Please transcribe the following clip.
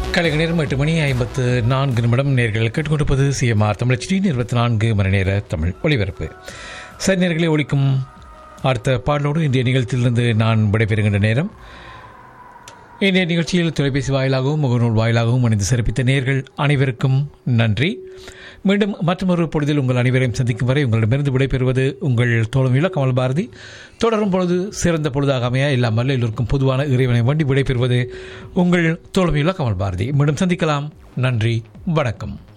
கலைக நேரம் எட்டு மணி ஐம்பத்து நான்கு நிமிடம் நேர்கள் கேட்டுக்கொண்டிருப்பது சிஎம்ஆர் தமிழ் டி இருபத்தி நான்கு மணி நேர தமிழ் ஒளிபரப்பு சரி நேர்களை ஒழிக்கும் அடுத்த பாடலோடு இன்றைய நிகழ்ச்சியிலிருந்து நான் விடைபெறுகின்ற நேரம் இன்றைய நிகழ்ச்சியில் தொலைபேசி வாயிலாகவும் முகநூல் வாயிலாகவும் இணைந்து சிறப்பித்த நேர்கள் அனைவருக்கும் நன்றி மீண்டும் மற்றொரு பொழுதில் உங்கள் அனைவரையும் சந்திக்கும் வரை உங்களிடமிருந்து விடைபெறுவது உங்கள் தோழமையுள்ள கமல் பாரதி தொடரும் பொழுது சிறந்த பொழுதாக அமைய எல்லா மல்ல எல்லோருக்கும் பொதுவான இறைவனை வண்டி விடைபெறுவது உங்கள் தோழமையுள்ள கமல் பாரதி மீண்டும் சந்திக்கலாம் நன்றி வணக்கம்